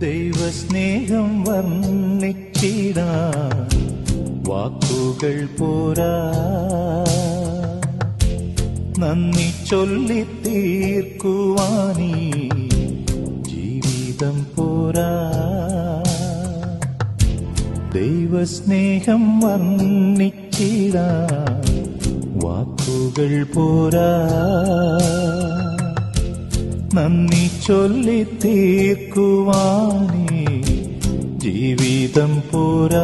ദൈവസ്നേഹം വർണ്ണിച്ചിടാ വാക്കുകൾ പോരാ നന്ദി ചൊല്ലി തീർക്കുവാനീ ജീവിതം പോരാ ദൈവസ്നേഹം വർണ്ണിച്ചിടാ വാക്കുകൾ പോരാ നന്ദി ചൊല്ലി തീർക്കുവാനേ ജീവിതം പോരാ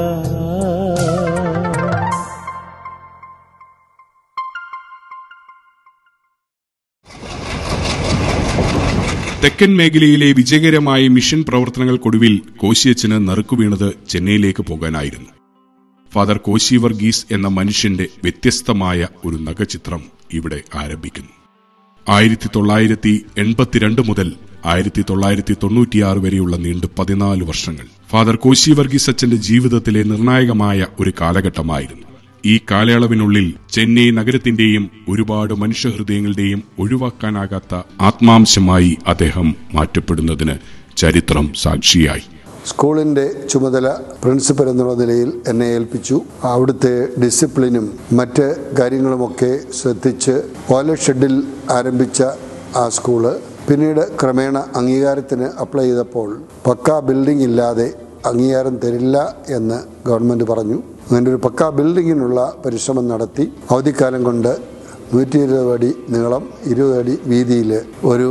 തെക്കൻ മേഖലയിലെ വിജയകരമായ മിഷൻ പ്രവർത്തനങ്ങൾക്കൊടുവിൽ കോശിയച്ചന് നറുക്കുവീണത് ചെന്നൈയിലേക്ക് പോകാനായിരുന്നു ഫാദർ കോശി വർഗീസ് എന്ന മനുഷ്യന്റെ വ്യത്യസ്തമായ ഒരു നഖചിത്രം ഇവിടെ ആരംഭിക്കുന്നു ആയിരത്തി തൊള്ളായിരത്തി എൺപത്തിരണ്ട് മുതൽ ആയിരത്തി തൊള്ളായിരത്തി തൊണ്ണൂറ്റിയാറ് വരെയുള്ള നീണ്ടു പതിനാല് വർഷങ്ങൾ ഫാദർ കോശി വർഗീസ് അച്ഛന്റെ ജീവിതത്തിലെ നിർണായകമായ ഒരു കാലഘട്ടമായിരുന്നു ഈ കാലയളവിനുള്ളിൽ ചെന്നൈ നഗരത്തിന്റെയും ഒരുപാട് മനുഷ്യഹൃദയങ്ങളുടെയും ഒഴിവാക്കാനാകാത്ത ആത്മാംശമായി അദ്ദേഹം മാറ്റപ്പെടുന്നതിന് ചരിത്രം സാക്ഷിയായി സ്കൂളിൻ്റെ ചുമതല പ്രിൻസിപ്പൽ എന്നുള്ള നിലയിൽ എന്നെ ഏൽപ്പിച്ചു അവിടുത്തെ ഡിസിപ്ലിനും മറ്റ് കാര്യങ്ങളുമൊക്കെ ശ്രദ്ധിച്ച് ഓല ഷെഡിൽ ആരംഭിച്ച ആ സ്കൂള് പിന്നീട് ക്രമേണ അംഗീകാരത്തിന് അപ്ലൈ ചെയ്തപ്പോൾ പക്കാ ബിൽഡിംഗ് ഇല്ലാതെ അംഗീകാരം തരില്ല എന്ന് ഗവൺമെൻറ് പറഞ്ഞു അങ്ങനെ ഒരു പക്കാ ബിൽഡിങ്ങിനുള്ള പരിശ്രമം നടത്തി അവധിക്കാലം കൊണ്ട് നൂറ്റി ഇരുപത് അടി നീളം ഇരുപത് അടി വീതിയിൽ ഒരു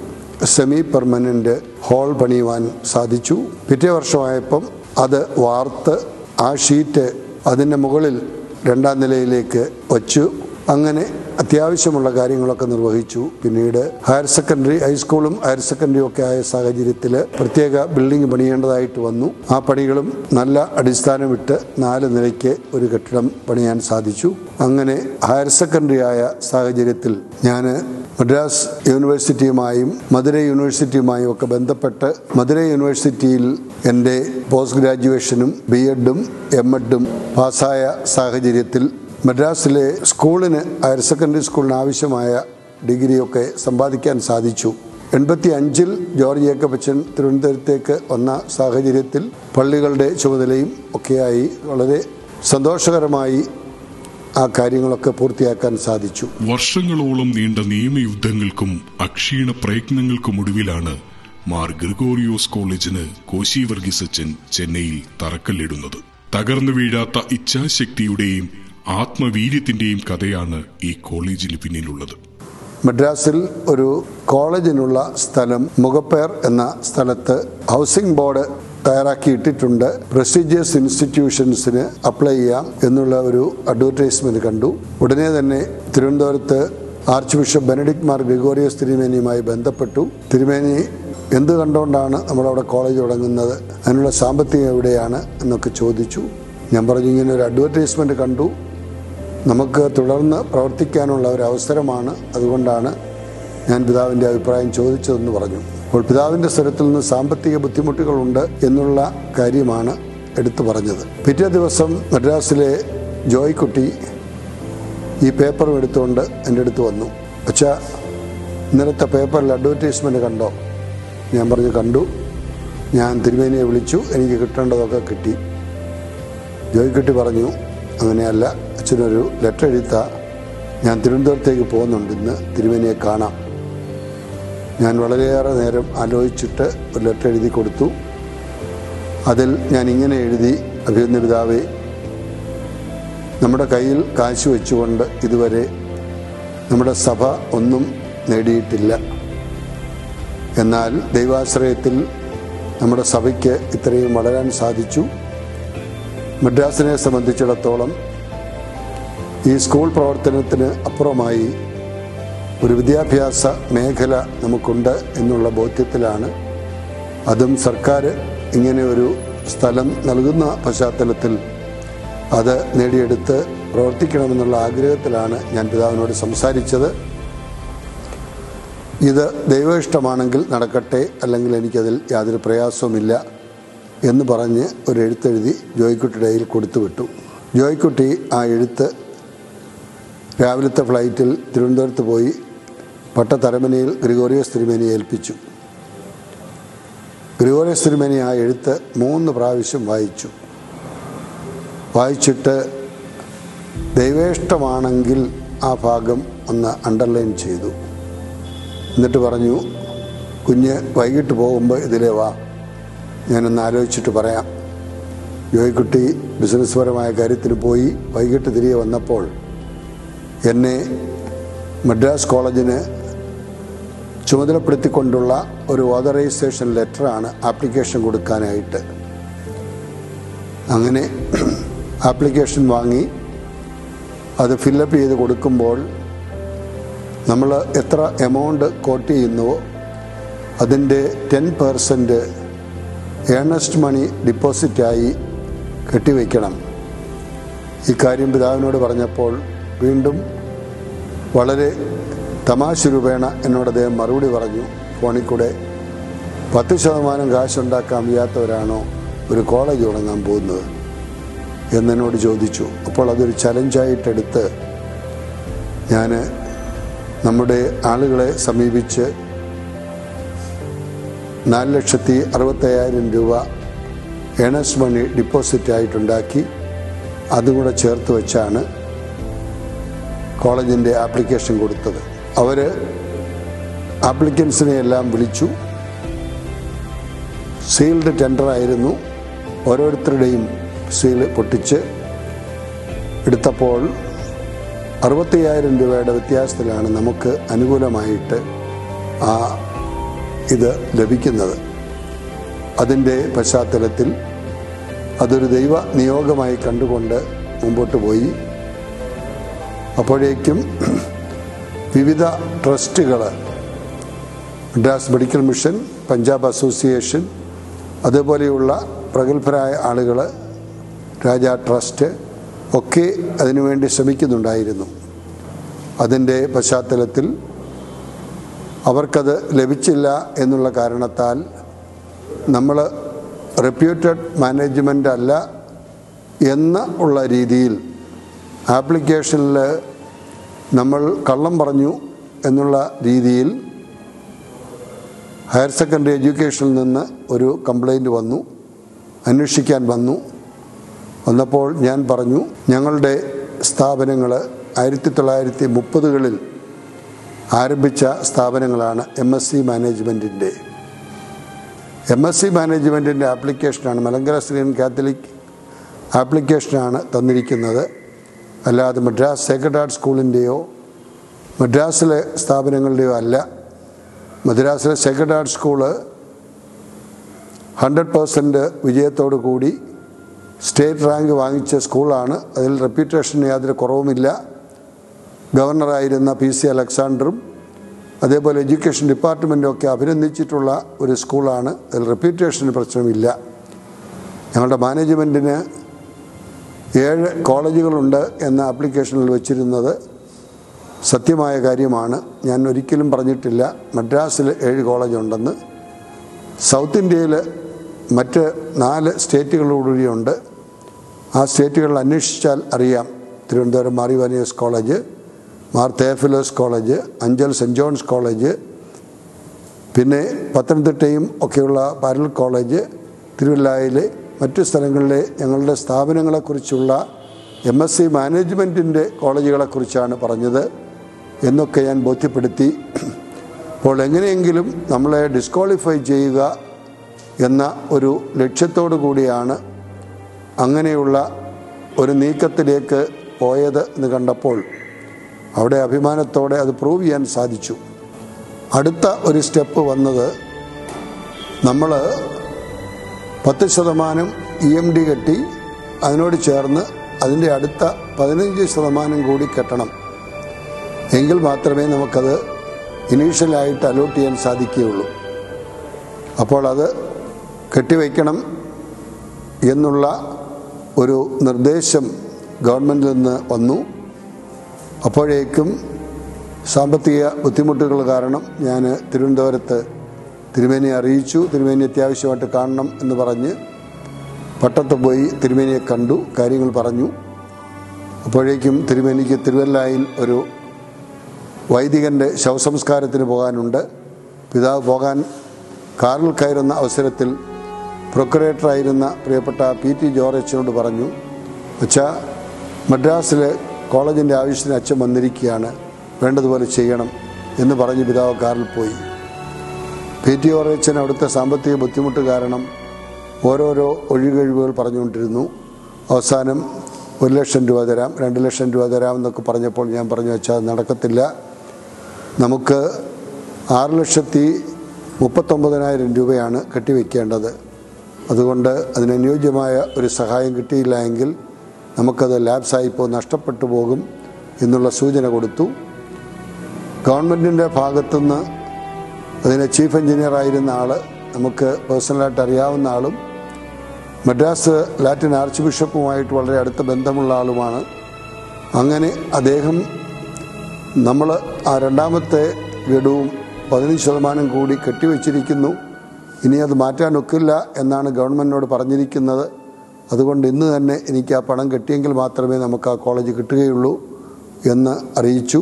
സെമി പെർമനൻ്റ് ഹാൾ പണിയുവാൻ സാധിച്ചു പിറ്റേ വർഷമായപ്പം അത് വാർത്ത് ആ ഷീറ്റ് അതിൻ്റെ മുകളിൽ രണ്ടാം നിലയിലേക്ക് വച്ചു അങ്ങനെ അത്യാവശ്യമുള്ള കാര്യങ്ങളൊക്കെ നിർവഹിച്ചു പിന്നീട് ഹയർ സെക്കൻഡറി ഹൈസ്കൂളും ഹയർ സെക്കൻഡറിയും ഒക്കെ ആയ സാഹചര്യത്തിൽ പ്രത്യേക ബിൽഡിംഗ് പണിയേണ്ടതായിട്ട് വന്നു ആ പണികളും നല്ല അടിസ്ഥാനമിട്ട് നാല് നിലയ്ക്ക് ഒരു കെട്ടിടം പണിയാൻ സാധിച്ചു അങ്ങനെ ഹയർ സെക്കൻഡറി ആയ സാഹചര്യത്തിൽ ഞാൻ മദ്രാസ് യൂണിവേഴ്സിറ്റിയുമായും മധുര യൂണിവേഴ്സിറ്റിയുമായും ഒക്കെ ബന്ധപ്പെട്ട് മധുര യൂണിവേഴ്സിറ്റിയിൽ എൻ്റെ പോസ്റ്റ് ഗ്രാജുവേഷനും ബി എഡും എം എഡും പാസ്സായ സാഹചര്യത്തിൽ മദ്രാസിലെ സ്കൂളിന് ഹയർ സെക്കൻഡറി സ്കൂളിന് ആവശ്യമായ ഡിഗ്രിയൊക്കെ സമ്പാദിക്കാൻ സാധിച്ചു എൺപത്തി അഞ്ചിൽ ജോർജ് ജേക്കബച്ചൻ തിരുവനന്തപുരത്തേക്ക് വന്ന സാഹചര്യത്തിൽ പള്ളികളുടെ ചുമതലയും ഒക്കെയായി വളരെ സന്തോഷകരമായി ആ കാര്യങ്ങളൊക്കെ പൂർത്തിയാക്കാൻ സാധിച്ചു വർഷങ്ങളോളം നീണ്ട നിയമയുദ്ധങ്ങൾക്കും അക്ഷീണ പ്രയത്നങ്ങൾക്കുമൊടുവിലാണ് മാർ ഗ്രിഗോറിയോസ് കോളേജിന് കോശി വർഗീസ് അച്ഛൻ ചെന്നൈയിൽ തറക്കല്ലിടുന്നത് തകർന്നു വീഴാത്ത ഇച്ഛാശക്തിയുടെയും ആത്മവീര്യത്തിന്റെയും കഥയാണ് ഈ കോളേജിന് പിന്നിലുള്ളത് മദ്രാസിൽ ഒരു കോളേജിനുള്ള സ്ഥലം മുഖപ്പേർ എന്ന സ്ഥലത്ത് ഹൗസിംഗ് ബോർഡ് തയ്യാറാക്കിയിട്ടിട്ടുണ്ട് പ്രസ്റ്റീജിയസ് ഇൻസ്റ്റിറ്റ്യൂഷൻസിന് അപ്ലൈ ചെയ്യാം എന്നുള്ള ഒരു അഡ്വർടൈസ്മെന്റ് കണ്ടു ഉടനെ തന്നെ തിരുവനന്തപുരത്ത് ആർച്ച് ബിഷപ്പ് ബെനഡിക് മാർ ഗ്രിഗോറിയസ് തിരുമേനിയുമായി ബന്ധപ്പെട്ടു തിരുമേനി എന്ത് കണ്ടുകൊണ്ടാണ് നമ്മളവിടെ കോളേജ് തുടങ്ങുന്നത് അതിനുള്ള സാമ്പത്തികം എവിടെയാണ് എന്നൊക്കെ ചോദിച്ചു ഞാൻ പറഞ്ഞു ഇങ്ങനെ ഒരു അഡ്വർടൈസ്മെന്റ് കണ്ടു നമുക്ക് തുടർന്ന് പ്രവർത്തിക്കാനുള്ള ഒരു അവസരമാണ് അതുകൊണ്ടാണ് ഞാൻ പിതാവിൻ്റെ അഭിപ്രായം ചോദിച്ചതെന്ന് പറഞ്ഞു അപ്പോൾ പിതാവിൻ്റെ സ്വരത്തിൽ നിന്ന് സാമ്പത്തിക ബുദ്ധിമുട്ടുകളുണ്ട് എന്നുള്ള കാര്യമാണ് എടുത്തു പറഞ്ഞത് പിറ്റേ ദിവസം മദ്രാസിലെ ജോയ്ക്കുട്ടി ഈ പേപ്പറും എടുത്തുകൊണ്ട് എൻ്റെ അടുത്ത് വന്നു അച്ഛാ ഇന്നലത്തെ പേപ്പറിൽ അഡ്വർടൈസ്മെൻറ്റ് കണ്ടോ ഞാൻ പറഞ്ഞു കണ്ടു ഞാൻ തിരുമേനിയെ വിളിച്ചു എനിക്ക് കിട്ടേണ്ടതൊക്കെ കിട്ടി ജോയ്ക്കുട്ടി പറഞ്ഞു അങ്ങനെയല്ല അച്ഛനൊരു ലെറ്റർ എഴുത്താ ഞാൻ തിരുവനന്തപുരത്തേക്ക് പോകുന്നുണ്ട് ഇന്ന് തിരുമേനിയെ കാണാം ഞാൻ വളരെയേറെ നേരം ആലോചിച്ചിട്ട് ഒരു ലെറ്റർ എഴുതി കൊടുത്തു അതിൽ ഞാൻ ഇങ്ങനെ എഴുതി അഭിനന്ദ പിതാവേ നമ്മുടെ കയ്യിൽ കാശ് വെച്ചുകൊണ്ട് ഇതുവരെ നമ്മുടെ സഭ ഒന്നും നേടിയിട്ടില്ല എന്നാൽ ദൈവാശ്രയത്തിൽ നമ്മുടെ സഭയ്ക്ക് ഇത്രയും വളരാൻ സാധിച്ചു മദ്രാസിനെ സംബന്ധിച്ചിടത്തോളം ഈ സ്കൂൾ പ്രവർത്തനത്തിന് അപ്പുറമായി ഒരു വിദ്യാഭ്യാസ മേഖല നമുക്കുണ്ട് എന്നുള്ള ബോധ്യത്തിലാണ് അതും സർക്കാർ ഇങ്ങനെ ഒരു സ്ഥലം നൽകുന്ന പശ്ചാത്തലത്തിൽ അത് നേടിയെടുത്ത് പ്രവർത്തിക്കണമെന്നുള്ള ആഗ്രഹത്തിലാണ് ഞാൻ പിതാവിനോട് സംസാരിച്ചത് ഇത് ദൈവയിഷ്ടമാണെങ്കിൽ നടക്കട്ടെ അല്ലെങ്കിൽ എനിക്കതിൽ യാതൊരു പ്രയാസവുമില്ല എന്ന് പറഞ്ഞ് ഒരു എഴുത്തെഴുതി ജോയ്ക്കുട്ടിയുടെ കയ്യിൽ കൊടുത്തുവിട്ടു ജോയ്ക്കുട്ടി ആ എഴുത്ത് രാവിലത്തെ ഫ്ലൈറ്റിൽ തിരുവനന്തപുരത്ത് പോയി പട്ടത്തരമനയിൽ ഗ്രിഗോറിയസ് തിരുമേനിയെ ഏൽപ്പിച്ചു ഗ്രിഗോറിയസ് തിരുമേനി ആ എഴുത്ത് മൂന്ന് പ്രാവശ്യം വായിച്ചു വായിച്ചിട്ട് ദൈവേഷ്ടമാണെങ്കിൽ ആ ഭാഗം ഒന്ന് അണ്ടർലൈൻ ചെയ്തു എന്നിട്ട് പറഞ്ഞു കുഞ്ഞ് വൈകിട്ട് പോകുമ്പോൾ ഇതിലേ വാ ഞാനൊന്ന് ആലോചിച്ചിട്ട് പറയാം ജോയിക്കുട്ടി ബിസിനസ് പരമായ കാര്യത്തിന് പോയി വൈകിട്ട് തിരികെ വന്നപ്പോൾ എന്നെ മദ്രാസ് കോളേജിന് ചുമതലപ്പെടുത്തിക്കൊണ്ടുള്ള ഒരു ഓതറൈസേഷൻ ലെറ്ററാണ് ആപ്ലിക്കേഷൻ കൊടുക്കാനായിട്ട് അങ്ങനെ ആപ്ലിക്കേഷൻ വാങ്ങി അത് ഫില്ലപ്പ് ചെയ്ത് കൊടുക്കുമ്പോൾ നമ്മൾ എത്ര എമൗണ്ട് കോട്ട് ചെയ്യുന്നുവോ അതിൻ്റെ ടെൻ പെർസെൻറ്റ് ഏണസ്റ്റ് മണി ഡിപ്പോസിറ്റായി കെട്ടിവെക്കണം ഇക്കാര്യം പിതാവിനോട് പറഞ്ഞപ്പോൾ വീണ്ടും വളരെ തമാശ രൂപേണ എന്നോട് അദ്ദേഹം മറുപടി പറഞ്ഞു ഫോണിൽ കൂടെ പത്ത് ശതമാനം കാശുണ്ടാക്കാൻ വയ്യാത്തവരാണോ ഒരു കോളേജ് തുടങ്ങാൻ പോകുന്നത് എന്നെന്നോട് ചോദിച്ചു അപ്പോൾ അതൊരു ചലഞ്ചായിട്ടെടുത്ത് ഞാൻ നമ്മുടെ ആളുകളെ സമീപിച്ച് നാല് ലക്ഷത്തി അറുപത്തയ്യായിരം രൂപ ഏണസ് മണി ഡിപ്പോസിറ്റ് ആയിട്ടുണ്ടാക്കി അതും കൂടെ ചേർത്ത് വെച്ചാണ് കോളേജിൻ്റെ ആപ്ലിക്കേഷൻ കൊടുത്തത് അവർ ആപ്ലിക്കൻസിനെ എല്ലാം വിളിച്ചു സീൽഡ് ടെൻഡറായിരുന്നു ഓരോരുത്തരുടെയും സീൽ പൊട്ടിച്ച് എടുത്തപ്പോൾ അറുപത്തയ്യായിരം രൂപയുടെ വ്യത്യാസത്തിലാണ് നമുക്ക് അനുകൂലമായിട്ട് ആ ഇത് ലഭിക്കുന്നത് അതിൻ്റെ പശ്ചാത്തലത്തിൽ അതൊരു ദൈവ നിയോഗമായി കണ്ടുകൊണ്ട് മുമ്പോട്ട് പോയി അപ്പോഴേക്കും വിവിധ ട്രസ്റ്റുകൾ Madras medical mission Punjab association അതുപോലെയുള്ള പ്രഗത്ഭരായ ആളുകൾ രാജ ട്രസ്റ്റ് ഒക്കെ അതിനുവേണ്ടി ശ്രമിക്കുന്നുണ്ടായിരുന്നു അതിൻ്റെ പശ്ചാത്തലത്തിൽ അവർക്കത് ലഭിച്ചില്ല എന്നുള്ള കാരണത്താൽ നമ്മൾ റെപ്യൂട്ടഡ് മാനേജ്മെൻ്റ് അല്ല എന്ന് ഉള്ള രീതിയിൽ ആപ്ലിക്കേഷനിൽ നമ്മൾ കള്ളം പറഞ്ഞു എന്നുള്ള രീതിയിൽ ഹയർ സെക്കൻഡറി എഡ്യൂക്കേഷനിൽ നിന്ന് ഒരു കംപ്ലൈൻറ്റ് വന്നു അന്വേഷിക്കാൻ വന്നു വന്നപ്പോൾ ഞാൻ പറഞ്ഞു ഞങ്ങളുടെ സ്ഥാപനങ്ങൾ ആയിരത്തി തൊള്ളായിരത്തി മുപ്പതുകളിൽ ആരംഭിച്ച സ്ഥാപനങ്ങളാണ് എം എസ് സി മാനേജ്മെൻറ്റിൻ്റെ എം എസ് സി മാനേജ്മെൻറ്റിൻ്റെ ആപ്ലിക്കേഷനാണ് മലങ്കര ശ്രീൻ കാത്തലിക് ആപ്ലിക്കേഷനാണ് തന്നിരിക്കുന്നത് അല്ലാതെ മദ്രാസ് സേക്രഡ് ആർട്ട് സ്കൂളിൻ്റെയോ മദ്രാസിലെ സ്ഥാപനങ്ങളുടെയോ അല്ല മദ്രാസിലെ sacred art school hundred percent വിജയത്തോടു കൂടി സ്റ്റേറ്റ് റാങ്ക് വാങ്ങിച്ച സ്കൂളാണ് അതിൽ റെപ്യൂട്ടേഷന് യാതൊരു കുറവുമില്ല ഗവർണറായിരുന്ന പി സി അലക്സാണ്ടറും അതേപോലെ എഡ്യൂക്കേഷൻ ഡിപ്പാർട്ട്മെൻറ്റും ഒക്കെ അഭിനന്ദിച്ചിട്ടുള്ള ഒരു സ്കൂളാണ് അതിൽ റെപ്യൂട്ടേഷന് പ്രശ്നമില്ല ഞങ്ങളുടെ മാനേജ്മെൻറ്റിന് ഏഴ് കോളേജുകളുണ്ട് എന്ന ആപ്ലിക്കേഷനിൽ വെച്ചിരുന്നത് സത്യമായ കാര്യമാണ് ഞാൻ ഒരിക്കലും പറഞ്ഞിട്ടില്ല മദ്രാസിൽ ഏഴ് കോളേജ് ഉണ്ടെന്ന് സൗത്ത് ഇന്ത്യയിൽ മറ്റ് നാല് സ്റ്റേറ്റുകളോടുകൂടിയുണ്ട് ആ സ്റ്റേറ്റുകളിൽ അന്വേഷിച്ചാൽ അറിയാം Thiruvananthapuram മാറിവാനിയസ് college Mar തേഫിലോസ് college Anchal cent John's college പിന്നെ പത്തനംതിട്ടയും ഒക്കെയുള്ള പാരൽ കോളേജ് തിരുവല്ലായിലെ മറ്റു സ്ഥലങ്ങളിലെ ഞങ്ങളുടെ സ്ഥാപനങ്ങളെക്കുറിച്ചുള്ള എം എസ് സി മാനേജ്മെൻറ്റിൻ്റെ കോളേജുകളെക്കുറിച്ചാണ് പറഞ്ഞത് എന്നൊക്കെ ഞാൻ ബോധ്യപ്പെടുത്തി അപ്പോൾ എങ്ങനെയെങ്കിലും നമ്മളെ ഡിസ്ക്വാളിഫൈ ചെയ്യുക എന്ന ഒരു ലക്ഷ്യത്തോടു കൂടിയാണ് അങ്ങനെയുള്ള ഒരു നീക്കത്തിലേക്ക് പോയത് എന്ന് കണ്ടപ്പോൾ അവിടെ അഭിമാനത്തോടെ അത് പ്രൂവ് ചെയ്യാൻ സാധിച്ചു അടുത്ത ഒരു സ്റ്റെപ്പ് വന്നത് നമ്മൾ പത്ത് ശതമാനം ഇ എം ഡി കെട്ടി അതിനോട് ചേർന്ന് അതിൻ്റെ അടുത്ത പതിനഞ്ച് ശതമാനം കൂടി കെട്ടണം എങ്കിൽ മാത്രമേ നമുക്കത് ഇനീഷ്യലായിട്ട് അലോട്ട് ചെയ്യാൻ സാധിക്കുകയുള്ളൂ അപ്പോൾ അത് കെട്ടിവയ്ക്കണം എന്നുള്ള ഒരു നിർദ്ദേശം ഗവൺമെൻറ്റിൽ നിന്ന് വന്നു അപ്പോഴേക്കും സാമ്പത്തിക ബുദ്ധിമുട്ടുകൾ കാരണം ഞാൻ തിരുവനന്തപുരത്ത് തിരുമേനിയെ അറിയിച്ചു തിരുമേനി അത്യാവശ്യമായിട്ട് കാണണം എന്ന് പറഞ്ഞ് പട്ടത്ത് പോയി തിരുമേനിയെ കണ്ടു കാര്യങ്ങൾ പറഞ്ഞു അപ്പോഴേക്കും തിരുമേനിക്ക് തിരുവല്ലായിൽ ഒരു വൈദികൻ്റെ ശവസംസ്കാരത്തിന് പോകാനുണ്ട് പിതാവ് പോകാൻ കാറിൽ കയറുന്ന അവസരത്തിൽ പ്രൊക്കുറേറ്ററായിരുന്ന പ്രിയപ്പെട്ട പി ടി ജോർജ് അച്ഛനോട് പറഞ്ഞു അച്ഛാ മദ്രാസിൽ കോളേജിൻ്റെ ആവശ്യത്തിന് അച്ഛൻ വന്നിരിക്കുകയാണ് വേണ്ടതുപോലെ ചെയ്യണം എന്ന് പറഞ്ഞ് പിതാവ് കാറിൽ പോയി പി ടി ഓറച്ചൻ അവിടുത്തെ സാമ്പത്തിക ബുദ്ധിമുട്ട് കാരണം ഓരോരോ ഒഴികഴിവുകൾ പറഞ്ഞുകൊണ്ടിരുന്നു അവസാനം ഒരു ലക്ഷം രൂപ തരാം രണ്ട് ലക്ഷം രൂപ തരാം എന്നൊക്കെ പറഞ്ഞപ്പോൾ ഞാൻ പറഞ്ഞു വെച്ചാൽ അത് നടക്കത്തില്ല നമുക്ക് ആറ് ലക്ഷത്തി മുപ്പത്തൊമ്പതിനായിരം രൂപയാണ് കെട്ടിവെക്കേണ്ടത് അതുകൊണ്ട് അതിനനുയോജ്യമായ ഒരു സഹായം കിട്ടിയില്ല എങ്കിൽ നമുക്കത് ലാബ്സായിപ്പോൾ നഷ്ടപ്പെട്ടു പോകും എന്നുള്ള സൂചന കൊടുത്തു ഗവൺമെൻറ്റിൻ്റെ ഭാഗത്തുനിന്ന് അതിന് ചീഫ് എഞ്ചിനീയർ ആയിരുന്ന ആൾ നമുക്ക് പേഴ്സണലായിട്ട് അറിയാവുന്ന ആളും മദ്രാസ് ലാറ്റിൻ ആർച്ച് ബിഷപ്പുമായിട്ട് വളരെ അടുത്ത ബന്ധമുള്ള ആളുമാണ് അങ്ങനെ അദ്ദേഹം നമ്മൾ ആ രണ്ടാമത്തെ ഗഡുവും പതിനഞ്ച് ശതമാനം കൂടി കെട്ടിവെച്ചിരിക്കുന്നു ഇനി അത് മാറ്റാനൊക്കില്ല എന്നാണ് ഗവൺമെൻറ്റിനോട് പറഞ്ഞിരിക്കുന്നത് അതുകൊണ്ട് ഇന്ന് തന്നെ എനിക്ക് ആ പണം കിട്ടിയെങ്കിൽ മാത്രമേ നമുക്ക് ആ കോളേജ് കിട്ടുകയുള്ളൂ എന്ന് അറിയിച്ചു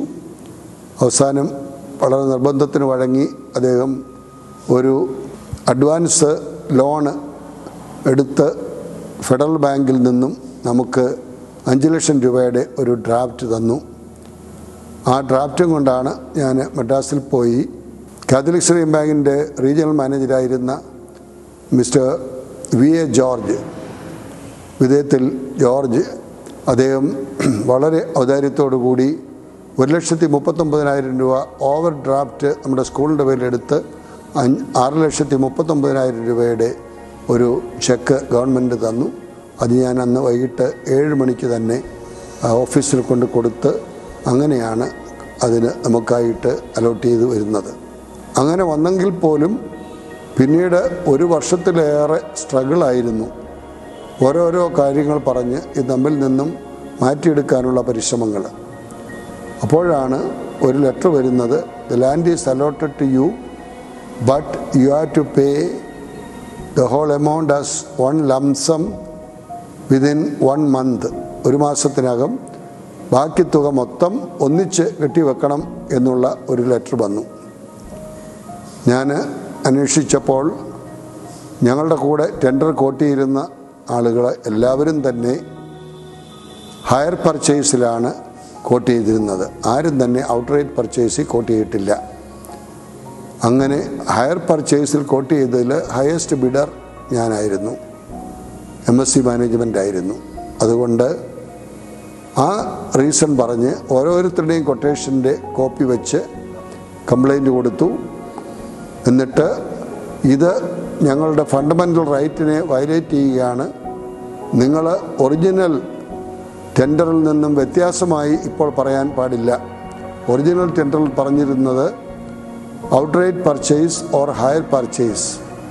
അവസാനം വളരെ നിർബന്ധത്തിന് വഴങ്ങി അദ്ദേഹം ഒരു അഡ്വാൻസ് ലോണ് എടുത്ത് ഫെഡറൽ ബാങ്കിൽ നിന്നും നമുക്ക് അഞ്ച് ലക്ഷം രൂപയുടെ ഒരു ഡ്രാഫ്റ്റ് തന്നു ആ ഡ്രാഫ്റ്റും കൊണ്ടാണ് ഞാൻ മദ്രാസിൽ പോയി കാത്തലിക് സ്ട്രീം ബാങ്കിൻ്റെ റീജിയണൽ മാനേജരായിരുന്ന മിസ്റ്റർ വി എ ജോർജ് വിധേയത്തിൽ ജോർജ് അദ്ദേഹം വളരെ ഔദാര്യത്തോടു കൂടി ഒരു ലക്ഷത്തി മുപ്പത്തൊമ്പതിനായിരം രൂപ ഓവർ ഡ്രാഫ്റ്റ് നമ്മുടെ സ്കൂളിൻ്റെ പേരിലെടുത്ത് അഞ്ച് ആറ് ലക്ഷത്തി മുപ്പത്തൊമ്പതിനായിരം രൂപയുടെ ഒരു ചെക്ക് ഗവൺമെൻറ് തന്നു അത് ഞാൻ അന്ന് വൈകിട്ട് ഏഴ് മണിക്ക് തന്നെ ആ ഓഫീസിൽ കൊണ്ട് കൊടുത്ത് അങ്ങനെയാണ് അതിന് നമുക്കായിട്ട് അലോട്ട് ചെയ്ത് വരുന്നത് അങ്ങനെ വന്നെങ്കിൽ പോലും പിന്നീട് ഒരു വർഷത്തിലേറെ സ്ട്രഗിളായിരുന്നു ഓരോരോ കാര്യങ്ങൾ പറഞ്ഞ് ഇത് നമ്മിൽ നിന്നും മാറ്റിയെടുക്കാനുള്ള പരിശ്രമങ്ങൾ അപ്പോഴാണ് ഒരു ലെറ്റർ വരുന്നത് the land is allotted to you but you have to pay the whole amount as one lump sum within one month ഒരു മാസത്തിനകം ബാക്കി തുക മൊത്തം ഒന്നിച്ച് കെട്ടിവെക്കണം എന്നുള്ള ഒരു ലെറ്റർ വന്നു ഞാൻ അന്വേഷിച്ചപ്പോൾ ഞങ്ങളുടെ കൂടെ ടെൻഡർ കോട്ടിയിരുന്ന ആളുകൾ എല്ലാവരും തന്നെ ഹയർ പർച്ചേസിലാണ് കോട്ട് ചെയ്തിരുന്നത് ആരും തന്നെ ഔട്ട്റൈറ്റ് പർച്ചേസിൽ കോട്ട് ചെയ്തിട്ടില്ല അങ്ങനെ ഹയർ പർച്ചേസിൽ കോട്ട് ചെയ്തതിൽ ഹയസ്റ്റ് ബിഡർ ഞാനായിരുന്നു എം എസ് സി മാനേജ്മെൻ്റ് ആയിരുന്നു അതുകൊണ്ട് ആ റീസൺ പറഞ്ഞ് ഓരോരുത്തരുടെയും കൊട്ടേഷൻ്റെ കോപ്പി വെച്ച് കംപ്ലൈൻറ്റ് കൊടുത്തു എന്നിട്ട് ഇത് ഞങ്ങളുടെ ഫണ്ടമെൻ്റൽ റൈറ്റിനെ വയലേറ്റ് ചെയ്യുകയാണ് നിങ്ങൾ ഒറിജിനൽ ടെൻഡറിൽ നിന്നും വ്യത്യാസമായി ഇപ്പോൾ പറയാൻ പാടില്ല ഒറിജിനൽ ടെൻഡറിൽ പറഞ്ഞിരുന്നത് outright purchase or hire purchase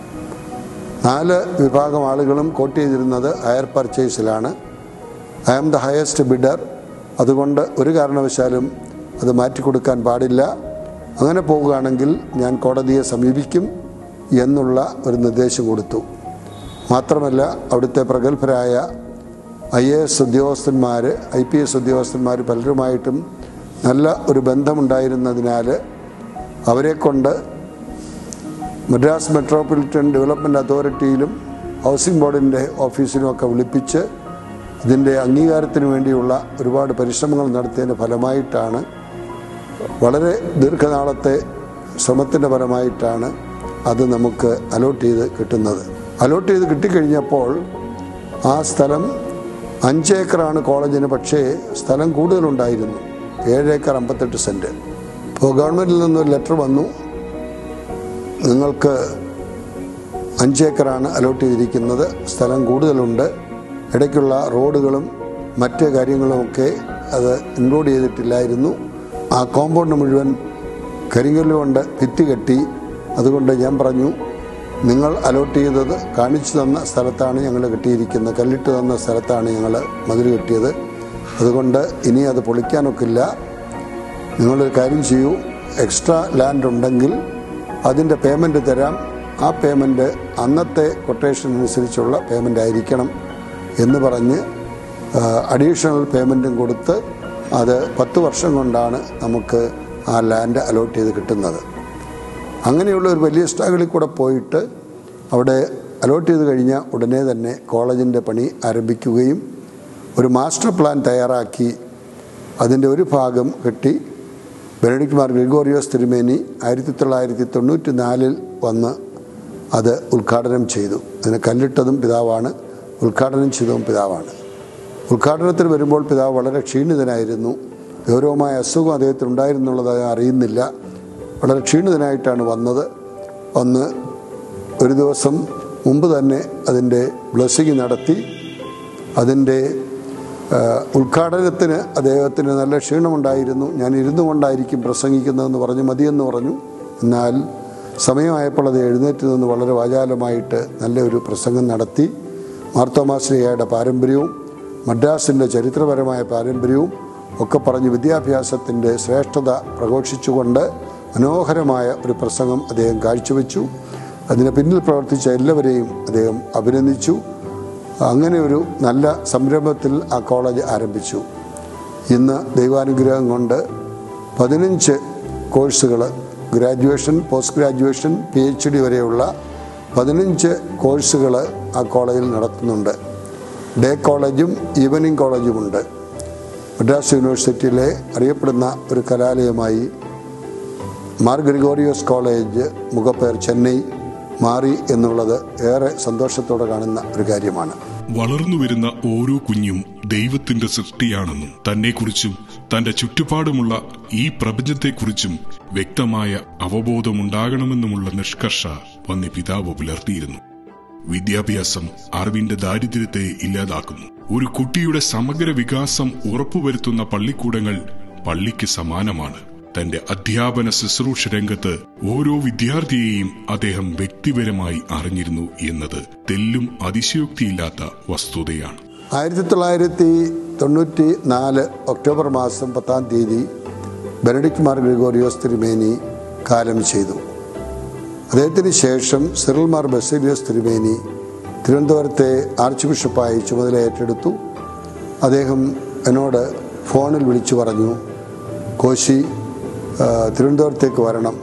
നാല് വിഭാഗം ആളുകളും കോട്ട് ചെയ്തിരുന്നത് ഹയർ പർച്ചേസിലാണ് I am the highest bidder അതുകൊണ്ട് ഒരു കാരണവശാലും അത് മാറ്റിക്കൊടുക്കാൻ പാടില്ല അങ്ങനെ പോവുകയാണെങ്കിൽ ഞാൻ കോടതിയെ സമീപിക്കും എന്നുള്ള ഒരു നിർദ്ദേശം കൊടുത്തു മാത്രമല്ല അവിടുത്തെ പ്രഗത്ഭരായ ഐ എ എസ് ഉദ്യോഗസ്ഥന്മാർ ഐ പി എസ് ഉദ്യോഗസ്ഥന്മാർ പലരുമായിട്ടും നല്ല ഒരു ബന്ധമുണ്ടായിരുന്നതിനാൽ അവരെ കൊണ്ട് മദ്രാസ് മെട്രോപൊളിറ്റൻ ഡെവലപ്മെൻറ്റ് അതോറിറ്റിയിലും ഹൗസിംഗ് ബോർഡിൻ്റെ ഓഫീസിലുമൊക്കെ വിളിപ്പിച്ച് ഇതിൻ്റെ അംഗീകാരത്തിന് വേണ്ടിയുള്ള ഒരുപാട് പരിശ്രമങ്ങൾ നടത്തിയതിൻ്റെ ഫലമായിട്ടാണ് വളരെ ദീർഘനാളത്തെ ശ്രമത്തിൻ്റെ ഫലമായിട്ടാണ് അത് നമുക്ക് അലോട്ട് ചെയ്ത് കിട്ടുന്നത് അലോട്ട് ചെയ്ത് കിട്ടിക്കഴിഞ്ഞപ്പോൾ ആ സ്ഥലം അഞ്ചേക്കറാണ് കോളേജിന് പക്ഷേ സ്ഥലം കൂടുതലുണ്ടായിരുന്നു ഏഴേക്കർ അമ്പത്തെട്ട് സെൻറ്റ് ഇപ്പോൾ ഗവൺമെൻറ്റിൽ നിന്നൊരു ലെറ്റർ വന്നു നിങ്ങൾക്ക് അഞ്ചേക്കറാണ് അലോട്ട് ചെയ്തിരിക്കുന്നത് സ്ഥലം കൂടുതലുണ്ട് ഇടയ്ക്കുള്ള റോഡുകളും മറ്റ് കാര്യങ്ങളുമൊക്കെ അത് ഇൻക്ലൂഡ് ചെയ്തിട്ടില്ലായിരുന്നു ആ കോമ്പൗണ്ട് മുഴുവൻ കരിങ്കല്ല് കൊണ്ട് ഭിത്തി കെട്ടി അതുകൊണ്ട് ഞാൻ പറഞ്ഞു നിങ്ങൾ അലോട്ട് ചെയ്തത് കാണിച്ചു തന്ന സ്ഥലത്താണ് ഞങ്ങൾ കെട്ടിയിരിക്കുന്നത് കല്ലിട്ട് തന്ന സ്ഥലത്താണ് ഞങ്ങൾ മതിൽ കെട്ടിയത് അതുകൊണ്ട് ഇനി അത് പൊളിക്കാനൊക്കില്ല നിങ്ങളൊരു കാര്യം ചെയ്യൂ എക്സ്ട്രാ ലാൻഡ് ഉണ്ടെങ്കിൽ അതിൻ്റെ പേയ്മെൻറ്റ് തരാം ആ പേയ്മെൻറ്റ് അന്നത്തെ കൊട്ടേഷൻ അനുസരിച്ചുള്ള പേയ്മെൻ്റ് ആയിരിക്കണം എന്ന് പറഞ്ഞ് അഡീഷണൽ പേയ്മെൻറ്റും കൊടുത്ത് അത് പത്ത് വർഷം കൊണ്ടാണ് നമുക്ക് ആ ലാൻഡ് അലോട്ട് ചെയ്ത് കിട്ടുന്നത് അങ്ങനെയുള്ള ഒരു വലിയ സ്ട്രഗിളിൽ കൂടെ പോയിട്ട് അവിടെ അലോട്ട് ചെയ്ത് കഴിഞ്ഞ ഉടനെ തന്നെ കോളേജിൻ്റെ പണി ആരംഭിക്കുകയും ഒരു മാസ്റ്റർ പ്ലാൻ തയ്യാറാക്കി അതിൻ്റെ ഒരു ഭാഗം കെട്ടി ബെനഡിക്ട് മാർ ഗ്രിഗോറിയോസ് തിരുമേനി ആയിരത്തി തൊള്ളായിരത്തി തൊണ്ണൂറ്റി നാലിൽ വന്ന് അത് ഉദ്ഘാടനം ചെയ്തു അതിന് കല്ലിട്ടതും പിതാവാണ് ഉദ്ഘാടനം ചെയ്തതും പിതാവാണ് ഉദ്ഘാടനത്തിന് വരുമ്പോൾ പിതാവ് വളരെ ക്ഷീണിതനായിരുന്നു ഗൗരവമായ അസുഖം അദ്ദേഹത്തിന് ഉണ്ടായിരുന്നുള്ളത് അദ്ദേഹം അറിയുന്നില്ല വളരെ ക്ഷീണിതനായിട്ടാണ് വന്നത് വന്ന് ഒരു ദിവസം മുമ്പ് തന്നെ അതിൻ്റെ ബ്ലസ്സിങ് നടത്തി അതിൻ്റെ ആ, ഉദ്ഘാടനത്തിന് അദ്ദേഹത്തിന് നല്ല ക്ഷീണമുണ്ടായിരുന്നു ഞാൻ ഇരുന്നു കൊണ്ടായിരിക്കും പ്രസംഗിക്കുന്നതെന്ന് പറഞ്ഞു മതിയെന്ന് പറഞ്ഞു എന്നാൽ സമയമായപ്പോൾ അത് എഴുന്നേറ്റ് നിന്ന് വളരെ വാചാലമായിട്ട് നല്ലൊരു പ്രസംഗം നടത്തി മാർത്തോമാശ്രീയയുടെ പാരമ്പര്യവും മദ്രാസിൻ്റെ ചരിത്രപരമായ പാരമ്പര്യവും ഒക്കെ പറഞ്ഞ് വിദ്യാഭ്യാസത്തിൻ്റെ ശ്രേഷ്ഠത പ്രഘോഷിച്ചുകൊണ്ട് മനോഹരമായ ഒരു പ്രസംഗം അദ്ദേഹം കാഴ്ചവെച്ചു അതിന് പിന്നിൽ പ്രവർത്തിച്ച എല്ലാവരെയും അദ്ദേഹം അഭിനന്ദിച്ചു അങ്ങനെ ഒരു നല്ല സംരംഭത്തിൽ ആ കോളേജ് ആരംഭിച്ചു ഇന്ന് ദൈവാനുഗ്രഹം കൊണ്ട് പതിനഞ്ച് കോഴ്സുകൾ graduation post graduation P H D വരെയുള്ള പതിനഞ്ച് കോഴ്സുകൾ ആ കോളേജിൽ നടത്തുന്നുണ്ട് ഡേ കോളേജും ഈവനിങ് കോളേജുമുണ്ട് മദ്രാസ് യൂണിവേഴ്സിറ്റിയിലെ അറിയപ്പെടുന്ന ഒരു കലാലയമായി മാർ ഗ്രിഗോറിയോസ് കോളേജ് മുഖപ്പേർ ചെന്നൈ മാറി എന്നുള്ളത് ഏറെ സന്തോഷത്തോടെ കാണുന്ന ഒരു കാര്യമാണ് വളർന്നു വരുന്ന ഓരോ കുഞ്ഞും ദൈവത്തിന്റെ സൃഷ്ടിയാണെന്നും തന്നെക്കുറിച്ചും തന്റെ ചുറ്റുപാടുമുള്ള ഈ പ്രപഞ്ചത്തെക്കുറിച്ചും വ്യക്തമായ അവബോധമുണ്ടാകണമെന്നുമുള്ള നിഷ്കർഷ വന്നി പിതാവ് പുലർത്തിയിരുന്നു വിദ്യാഭ്യാസം അറിവിന്റെ ദാരിദ്ര്യത്തെ ഇല്ലാതാക്കുന്നു ഒരു കുട്ടിയുടെ സമഗ്ര വികാസം ഉറപ്പുവരുത്തുന്ന പള്ളിക്കൂടങ്ങൾ പള്ളിക്ക് സമാനമാണ് തന്റെ അധ്യാപന ശുശ്രൂഷ രംഗത്ത് ഓരോ വിദ്യാർത്ഥിയെയും അദ്ദേഹം വ്യക്തിപരമായി അറിഞ്ഞിരുന്നു എന്നത് തെല്ലും അതിശയോക്തിയില്ലാത്ത വസ്തുതയാണ് ആയിരത്തി തൊള്ളായിരത്തി തൊണ്ണൂറ്റി നാല് ഒക്ടോബർ മാസം പത്താം തീയതി ബെനഡിക്ട് മാർ ഗ്രിഗോറിയോസ് തിരുമേനി കാലം ചെയ്തു അദ്ദേഹത്തിന് ശേഷം സിറിൽ മാർ ബസേലിയോസ് തിരുമേനി തിരുവനന്തപുരത്തെ ആർച്ച് ബിഷപ്പായി ചുമതല ഏറ്റെടുത്തു അദ്ദേഹം എന്നോട് ഫോണിൽ വിളിച്ചു പറഞ്ഞു കോശി ആ, തിരുവനന്തപുരത്തേക്ക് വരണം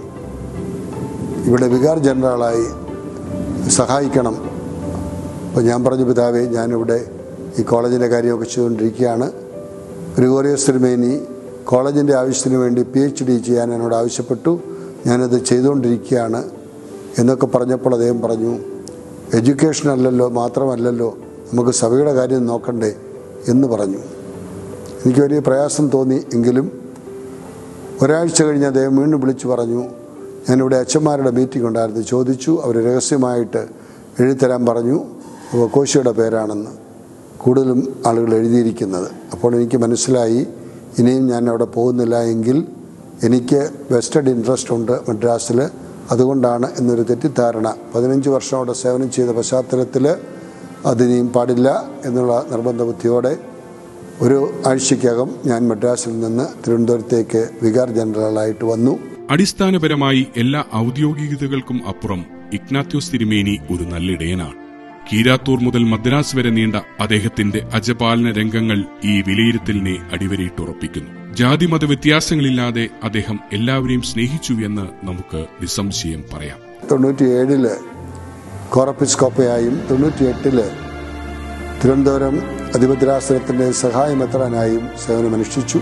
ഇവിടെ വികാർ ജനറലായി സഹായിക്കണം അപ്പോൾ ഞാൻ പറഞ്ഞു പിതാവേ ഞാനിവിടെ ഈ കോളേജിൻ്റെ കാര്യമൊക്കെ ചെയ്തുകൊണ്ടിരിക്കുകയാണ് ഗ്രിഗോറിയസ് തിരുമേനി കോളേജിൻ്റെ ആവശ്യത്തിന് വേണ്ടി പി എച്ച് ഡി ചെയ്യാൻ എന്നോട് ആവശ്യപ്പെട്ടു ഞാനത് ചെയ്തുകൊണ്ടിരിക്കുകയാണ് എന്നൊക്കെ പറഞ്ഞപ്പോൾ അദ്ദേഹം പറഞ്ഞു എഡ്യൂക്കേഷൻ അല്ലല്ലോ മാത്രമല്ലല്ലോ നമുക്ക് സഭയുടെ കാര്യം നോക്കണ്ടേ എന്ന് പറഞ്ഞു എനിക്ക് വലിയ പ്രയാസം തോന്നി എങ്കിലും ഒരാഴ്ച കഴിഞ്ഞ് അദ്ദേഹം വീണ്ടും വിളിച്ചു പറഞ്ഞു ഞാനിവിടെ അച്ഛന്മാരുടെ മീറ്റിംഗ് ഉണ്ടായിരുന്നു ചോദിച്ചു അവർ രഹസ്യമായിട്ട് എഴുതിത്തരാൻ പറഞ്ഞു അപ്പോൾ കോശിയുടെ പേരാണെന്ന് കൂടുതലും ആളുകൾ എഴുതിയിരിക്കുന്നത് അപ്പോൾ എനിക്ക് മനസ്സിലായി ഇനിയും ഞാൻ അവിടെ പോകുന്നില്ല എങ്കിൽ എനിക്ക് വെസ്റ്റഡ് ഇൻട്രസ്റ്റ് ഉണ്ട് മദ്രാസിൽ അതുകൊണ്ടാണ് എന്നൊരു തെറ്റിദ്ധാരണ പതിനഞ്ച് വർഷം അവിടെ സേവനം ചെയ്ത പശ്ചാത്തലത്തിൽ അതിനിയും പാടില്ല എന്നുള്ള നിർബന്ധ ബുദ്ധിയോടെ ഒരു ആഴ്ചയ്ക്കകം ഞാൻ മദ്രാസിൽ നിന്ന് തിരുവനന്തപുരത്തേക്ക് വികാർ ജനറലായിട്ട് വന്നു അടിസ്ഥാനപരമായി എല്ലാ ഔദ്യോഗികതകൾക്കും അപ്പുറം ഇഗ്നാത്യോസ് തിരുമേനി ഒരു നല്ലിടയനാണ് കീരാത്തൂർ മുതൽ മദ്രാസ് വരെ നീണ്ട അദ്ദേഹത്തിന്റെ അജപാലന രംഗങ്ങൾ ഈ വിലയിരുത്തലിനെ അടിവരയിട്ടുറപ്പിക്കുന്നു ജാതിമത വ്യത്യാസങ്ങളില്ലാതെ അദ്ദേഹം എല്ലാവരെയും സ്നേഹിച്ചു എന്ന് നമുക്ക് നിസ്സംശയം പറയാം തൊണ്ണൂറ്റി ഏഴില് കോറപ്പിസ്കോപ്പയായും തൊണ്ണൂറ്റി എട്ടില് തിരുവനന്തപുരം അധിപതിരാശ്രയത്തിൻ്റെ സഹായമെത്രാനായും സേവനമനുഷ്ഠിച്ചു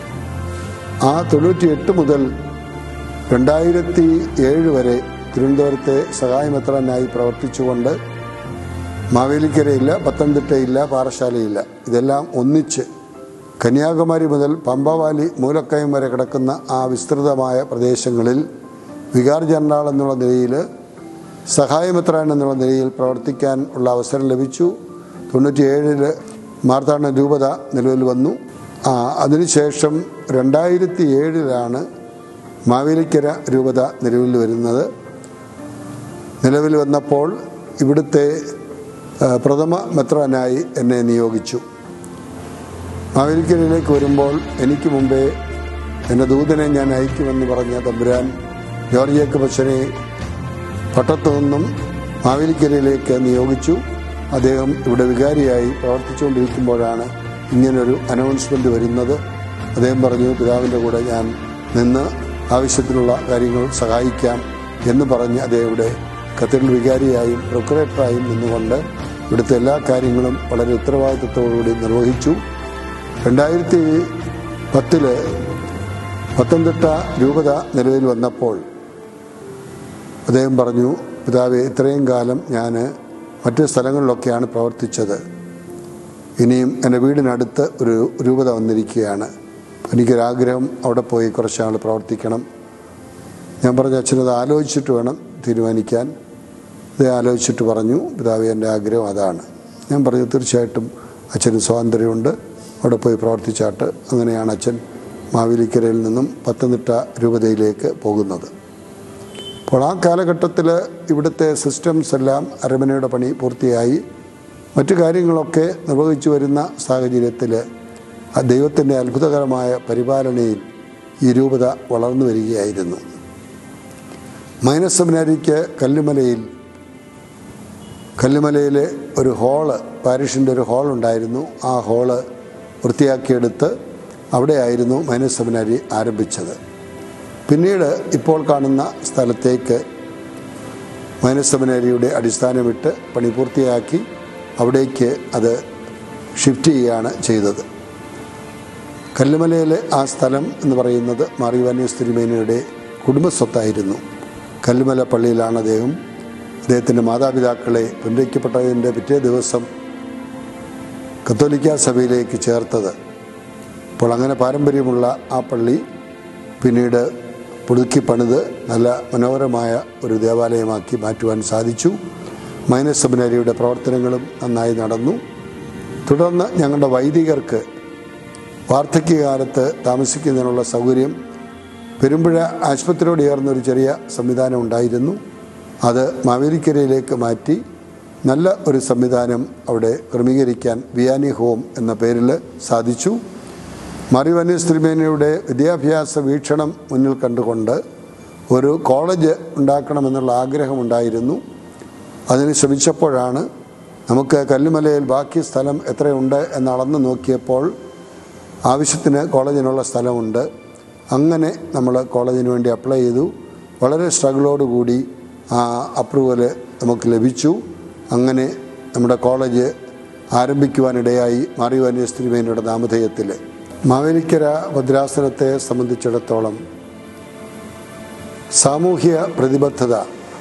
ആ തൊണ്ണൂറ്റി എട്ട് മുതൽ രണ്ടായിരത്തി ഏഴ് വരെ തിരുവനന്തപുരത്തെ സഹായമെത്രാനായി പ്രവർത്തിച്ചുകൊണ്ട് മാവേലിക്കരയില്ല പത്തനംതിട്ടയില്ല പാറശാലയില്ല ഇതെല്ലാം ഒന്നിച്ച് കന്യാകുമാരി മുതൽ പമ്പവാലി മൂലക്കയം വരെ കിടക്കുന്ന ആ വിസ്തൃതമായ പ്രദേശങ്ങളിൽ വികാർ ജനറൽ എന്നുള്ള നിലയിൽ സഹായമിത്രാൻ എന്നുള്ള നിലയിൽ പ്രവർത്തിക്കാൻ ഉള്ള അവസരം ലഭിച്ചു തൊണ്ണൂറ്റിയേഴില് മാർത്താണ്ഡ രൂപത നിലവിൽ വന്നു ആ, അതിനുശേഷം രണ്ടായിരത്തി ഏഴിലാണ് മാവേലിക്കര രൂപത നിലവിൽ വരുന്നത് നിലവിൽ വന്നപ്പോൾ ഇവിടുത്തെ ആ, പ്രഥമ മെത്രാനായി എന്നെ നിയോഗിച്ചു മാവേലിക്കരയിലേക്ക് വരുമ്പോൾ എനിക്ക് മുമ്പേ എൻ്റെ ദൂതനെ ഞാൻ അയക്കുമെന്ന് പറഞ്ഞ തമ്പുരാൻ ജോർജിയക്ക് ബച്ചനെ പട്ടത്തു നിന്നും മാവേലിക്കരയിലേക്ക് നിയോഗിച്ചു അദ്ദേഹം ഇവിടെ വികാരിയായി പ്രവർത്തിച്ചുകൊണ്ടിരിക്കുമ്പോഴാണ് ഇങ്ങനൊരു അനൗൺസ്മെന്റ് വരുന്നത് അദ്ദേഹം പറഞ്ഞു പിതാവിൻ്റെ കൂടെ ഞാൻ നിന്ന് ആവശ്യത്തിനുള്ള കാര്യങ്ങൾ സഹായിക്കാം എന്ന് പറഞ്ഞ് അദ്ദേഹം ഇവിടെ കത്തീഡ്രൽ വികാരിയായും പ്രൊക്കുറേറ്ററായും നിന്നുകൊണ്ട് ഇവിടുത്തെ എല്ലാ കാര്യങ്ങളും വളരെ ഉത്തരവാദിത്വത്തോടുകൂടി നിർവഹിച്ചു രണ്ടായിരത്തി പത്തില് പത്തനംതിട്ട രൂപത നിലവിൽ വന്നപ്പോൾ അദ്ദേഹം പറഞ്ഞു പിതാവെ ഇത്രയും കാലം ഞാൻ മറ്റ് സ്ഥലങ്ങളിലൊക്കെയാണ് പ്രവർത്തിച്ചത് ഇനിയും എൻ്റെ വീടിനടുത്ത് ഒരു രൂപത വന്നിരിക്കുകയാണ് എനിക്കൊരാഗ്രഹം അവിടെ പോയി കുറച്ചാൾ പ്രവർത്തിക്കണം ഞാൻ പറഞ്ഞു അച്ഛനത് ആലോചിച്ചിട്ട് വേണം തീരുമാനിക്കാൻ ഇത് ആലോചിച്ചിട്ട് പറഞ്ഞു പിതാവെ എൻ്റെ ആഗ്രഹം അതാണ് ഞാൻ പറഞ്ഞു തീർച്ചയായിട്ടും അച്ഛന് സ്വാതന്ത്ര്യമുണ്ട് അവിടെ പോയി പ്രവർത്തിച്ചാട്ട് അങ്ങനെയാണ് അച്ഛൻ മാവേലിക്കരയിൽ നിന്നും പത്തനംതിട്ട രൂപതയിലേക്ക് പോകുന്നത് അപ്പോൾ ആ കാലഘട്ടത്തിൽ ഇവിടുത്തെ സിസ്റ്റംസ് എല്ലാം അരമനയുടെ പണി പൂർത്തിയായി മറ്റു കാര്യങ്ങളൊക്കെ നിർവഹിച്ചു വരുന്ന സാഹചര്യത്തിൽ ആ ദൈവത്തിൻ്റെ അത്ഭുതകരമായ പരിപാലനയിൽ ഈ രൂപത വളർന്നു വരികയായിരുന്നു മൈനസ് സെമിനാരിക്ക് കല്ലുമലയിൽ കല്ലുമലയിലെ ഒരു ഹോള് പാരിഷിൻ്റെ ഒരു ഹോൾ ഉണ്ടായിരുന്നു ആ ഹോള് വൃത്തിയാക്കിയെടുത്ത് അവിടെയായിരുന്നു മൈനസ് സെമിനാരി ആരംഭിച്ചത് പിന്നീട് ഇപ്പോൾ കാണുന്ന സ്ഥലത്തേക്ക് മൈനസ് സെമിനാരിയുടെ അടിസ്ഥാനമിട്ട് പണി പൂർത്തിയാക്കി അവിടേക്ക് അത് ഷിഫ്റ്റ് ചെയ്യുകയാണ് ചെയ്തത് കല്ലുമലയിലെ ആ സ്ഥലം എന്ന് പറയുന്നത് മാറിവാനിയസ് തിരുമേനിയുടെ കുടുംബസ്വത്തായിരുന്നു കല്ലുമല പള്ളിയിലാണ് അദ്ദേഹം അദ്ദേഹത്തിൻ്റെ മാതാപിതാക്കളെ പുനരയ്ക്കപ്പെട്ടതിൻ്റെ പിറ്റേ ദിവസം കത്തോലിക്ക സഭയിലേക്ക് ചേർത്തത് അപ്പോൾ അങ്ങനെ പാരമ്പര്യമുള്ള ആ പള്ളി പിന്നീട് പുതുക്കി പണിത് നല്ല മനോഹരമായ ഒരു ദേവാലയമാക്കി മാറ്റുവാൻ സാധിച്ചു മൈനസ് സെമിനാരിയുടെ പ്രവർത്തനങ്ങളും നന്നായി നടന്നു തുടർന്ന് ഞങ്ങളുടെ വൈദികർക്ക് വാർദ്ധക്യകാലത്ത് താമസിക്കുന്നതിനുള്ള സൗകര്യം പെരുമ്പുഴ ആശുപത്രിയോട് ചേർന്ന ഒരു ചെറിയ സംവിധാനം ഉണ്ടായിരുന്നു അത് മാവേലിക്കരയിലേക്ക് മാറ്റി നല്ല ഒരു സംവിധാനം അവിടെ ക്രമീകരിക്കാൻ വിയാനി ഹോം എന്ന പേരിൽ സാധിച്ചു മറിവന്യസ് തിരുമേനിയുടെ വിദ്യാഭ്യാസ വീക്ഷണം മുന്നിൽ കണ്ടുകൊണ്ട് ഒരു കോളേജ് ഉണ്ടാക്കണമെന്നുള്ള ആഗ്രഹമുണ്ടായിരുന്നു അതിന് ശ്രമിച്ചപ്പോഴാണ് നമുക്ക് കല്ലുമലയിൽ ബാക്കി സ്ഥലം എത്രയുണ്ട് എന്ന് അളന്ന് നോക്കിയപ്പോൾ ആവശ്യത്തിന് കോളേജിനുള്ള സ്ഥലമുണ്ട് അങ്ങനെ നമ്മൾ കോളേജിന് വേണ്ടി അപ്ലൈ ചെയ്തു വളരെ സ്ട്രഗിളോടുകൂടി ആ അപ്രൂവൽ നമുക്ക് ലഭിച്ചു അങ്ങനെ നമ്മുടെ കോളേജ് ആരംഭിക്കുവാനിടയായി മാറിവാനിയസ് തിരുമേനിയുടെ നാമധേയത്തിൽ മാവേലിക്കര ഭദ്രാസനത്തെ സംബന്ധിച്ചിടത്തോളം സാമൂഹ്യ പ്രതിബദ്ധത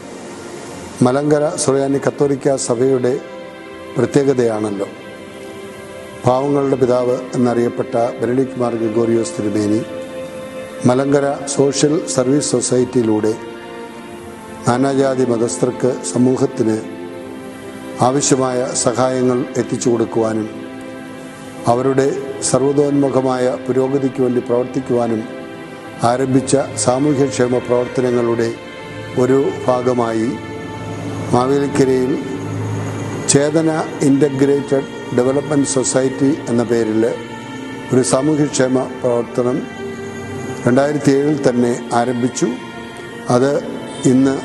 മലങ്കര സുറിയാനി കത്തോലിക്ക സഭയുടെ പ്രത്യേകതയാണല്ലോ പാവങ്ങളുടെ പിതാവ് എന്നറിയപ്പെട്ട ബെനഡിക് മാർ ഗ്രിഗോറിയോസ് തിരുമേനി മലങ്കര സോഷ്യൽ സർവീസ് സൊസൈറ്റിയിലൂടെ നാനാജാതി മതസ്ഥർക്ക് സമൂഹത്തിന് ആവശ്യമായ സഹായങ്ങൾ എത്തിച്ചു കൊടുക്കുവാനും അവരുടെ സർവതോന്മുഖമായ പുരോഗതിക്ക് വേണ്ടി പ്രവർത്തിക്കുവാനും ആരംഭിച്ച സാമൂഹ്യക്ഷേമ പ്രവർത്തനങ്ങളുടെ ഒരു ഭാഗമായി മാവേലിക്കരയിൽ ചേതന ഇൻ്റഗ്രേറ്റഡ് ഡെവലപ്മെൻറ്റ് സൊസൈറ്റി എന്ന പേരിൽ ഒരു സാമൂഹ്യക്ഷേമ പ്രവർത്തനം രണ്ടായിരത്തി ഏഴിൽ തന്നെ ആരംഭിച്ചു അത് ഇന്ന്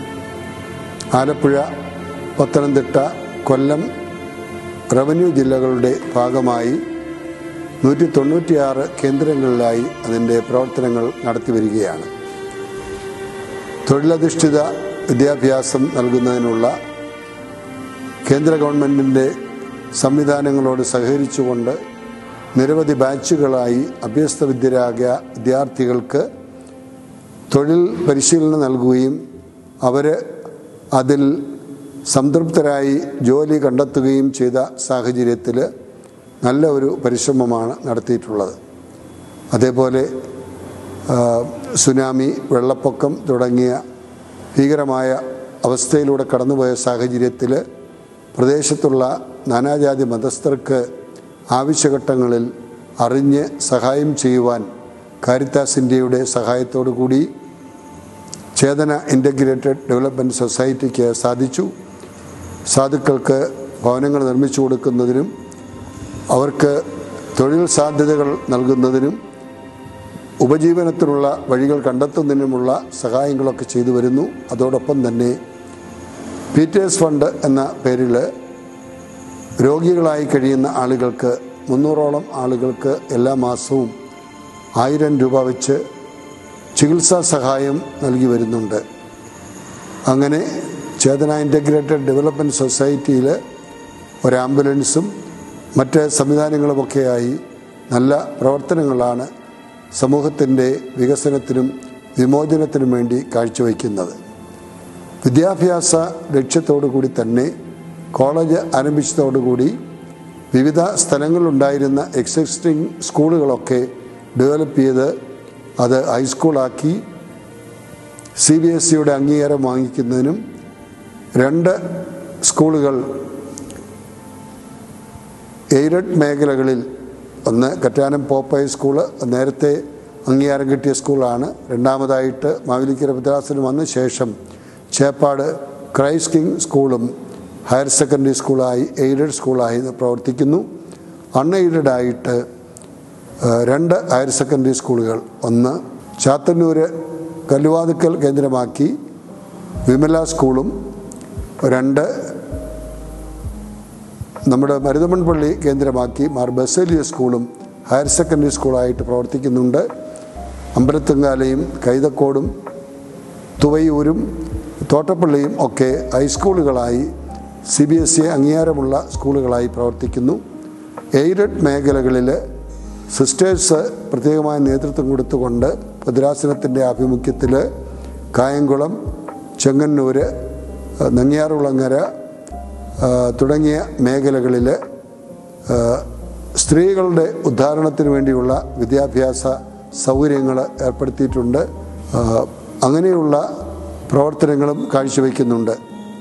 ആലപ്പുഴ പത്തനംതിട്ട കൊല്ലം റവന്യൂ ജില്ലകളുടെ ഭാഗമായി നൂറ്റി തൊണ്ണൂറ്റിയാറ് കേന്ദ്രങ്ങളിലായി അതിൻ്റെ പ്രവർത്തനങ്ങൾ നടത്തി വരികയാണ് തൊഴിലധിഷ്ഠിത വിദ്യാഭ്യാസം നൽകുന്നതിനുള്ള കേന്ദ്ര ഗവൺമെൻറ്റിൻ്റെ സംവിധാനങ്ങളോട് സഹകരിച്ചുകൊണ്ട് നിരവധി ബാച്ചുകളായി അഭ്യസ്ത വിദ്യരായ വിദ്യാർത്ഥികൾക്ക് തൊഴിൽ പരിശീലനം നൽകുകയും അവർ അതിൽ സംതൃപ്തരായി ജോലി കണ്ടെത്തുകയും ചെയ്ത സാഹചര്യത്തിൽ നല്ല ഒരു പരിശ്രമമാണ് നടത്തിയിട്ടുള്ളത് അതേപോലെ ആ, സുനാമി വെള്ളപ്പൊക്കം തുടങ്ങിയ ഭീകരമായ അവസ്ഥയിലൂടെ കടന്നുപോയ സാഹചര്യത്തിൽ പ്രദേശത്തുള്ള നാനാജാതി മതസ്ഥർക്ക് ആവശ്യഘട്ടങ്ങളിൽ അറിഞ്ഞ് സഹായം ചെയ്യുവാൻ കാരിത്താസ് ഇന്ത്യയുടെ സഹായത്തോടു കൂടി ചേതന ഇൻ്റഗ്രേറ്റഡ് ഡെവലപ്മെൻറ്റ് സൊസൈറ്റിക്ക് സാധിച്ചു സാധുക്കൾക്ക് ഭവനങ്ങൾ നിർമ്മിച്ചു കൊടുക്കുന്നതിനും അവർക്ക് തൊഴിൽ സാധ്യതകൾ നൽകുന്നതിനും ഉപജീവനത്തിനുള്ള വഴികൾ കണ്ടെത്തുന്നതിനുമുള്ള സഹായങ്ങളൊക്കെ ചെയ്തു വരുന്നു അതോടൊപ്പം തന്നെ പീറ്റേഴ്സ് ഫണ്ട് എന്ന പേരിൽ രോഗികളായി കഴിയുന്ന ആളുകൾക്ക് മുന്നൂറോളം ആളുകൾക്ക് എല്ലാ മാസവും ആയിരം രൂപ വെച്ച് ചികിത്സാ സഹായം നൽകി വരുന്നുണ്ട് അങ്ങനെ ചേതന ഇൻ്റഗ്രേറ്റഡ് ഡെവലപ്മെൻറ്റ് സൊസൈറ്റിയിൽ ഒരു ആംബുലൻസും മറ്റ് സംവിധാനങ്ങളുമൊക്കെയായി നല്ല പ്രവർത്തനങ്ങളാണ് സമൂഹത്തിൻ്റെ വികസനത്തിനും വിമോചനത്തിനും വേണ്ടി കാഴ്ചവെക്കുന്നത് വിദ്യാഭ്യാസ ലക്ഷ്യത്തോടു കൂടി തന്നെ കോളേജ് ആരംഭിച്ചതോടുകൂടി വിവിധ സ്ഥലങ്ങളിലുണ്ടായിരുന്ന എക്സിസ്റ്റിംഗ് സ്കൂളുകളൊക്കെ ഡെവലപ്പ് ചെയ്ത് അത് ഹൈസ്കൂളാക്കി സി ബി എസ് സിയുടെ അംഗീകാരം വാങ്ങിക്കുന്നതിനും രണ്ട് സ്കൂളുകൾ എയ്ഡഡ് മേഖലകളിൽ ഒന്ന് കറ്റാനം പോപ്പയ സ്കൂള് നേരത്തെ അംഗീകാരം കിട്ടിയ സ്കൂളാണ് രണ്ടാമതായിട്ട് മാവേലിക്കര ഭദ്രാസനം വന്ന ശേഷം ചേപ്പാട് ക്രൈസ്റ്റ് കിങ് സ്കൂളും ഹയർ സെക്കൻഡറി സ്കൂളായി എയ്ഡഡ് സ്കൂളായി പ്രവർത്തിക്കുന്നു അൺഎയ്ഡഡ് ആയിട്ട് ഏഹ്, രണ്ട് ഹയർ സെക്കൻഡറി സ്കൂളുകൾ ഒന്ന് ചാത്തന്നൂർ കല്ലുവാതുക്കൽ കേന്ദ്രമാക്കി വിമല സ്കൂളും രണ്ട് നമ്മുടെ മരുതമൺ പള്ളി കേന്ദ്രമാക്കി മാർ ബസേലിയ സ്കൂളും ഹയർ സെക്കൻഡറി സ്കൂളായിട്ട് പ്രവർത്തിക്കുന്നുണ്ട് അമ്പലത്തുങ്കാലയും കൈതക്കോടും തുവയൂരും തോട്ടപ്പള്ളിയും ഒക്കെ ഹൈസ്കൂളുകളായി സി ബി എസ് ഇ അംഗീകാരമുള്ള സ്കൂളുകളായി പ്രവർത്തിക്കുന്നു എയ്ഡഡ് മേഖലകളിൽ സിസ്റ്റേഴ്സ് പ്രത്യേകമായ നേതൃത്വം കൊടുത്തുകൊണ്ട് ഭദ്രാസനത്തിൻ്റെ ആഭിമുഖ്യത്തിൽ കായംകുളം ചെങ്ങന്നൂർ നെങ്ങിയാറുളങ്ങര ആ, തുടങ്ങിയ മേഖലകളിൽ ആ, സ്ത്രീകളുടെ ഉദ്ധാരണത്തിന് വേണ്ടിയുള്ള വിദ്യാഭ്യാസ സൗകര്യങ്ങൾ ഏർപ്പെടുത്തിയിട്ടുണ്ട് ആ, അങ്ങനെയുള്ള പ്രവർത്തനങ്ങളും കാഴ്ചവെക്കുന്നുണ്ട്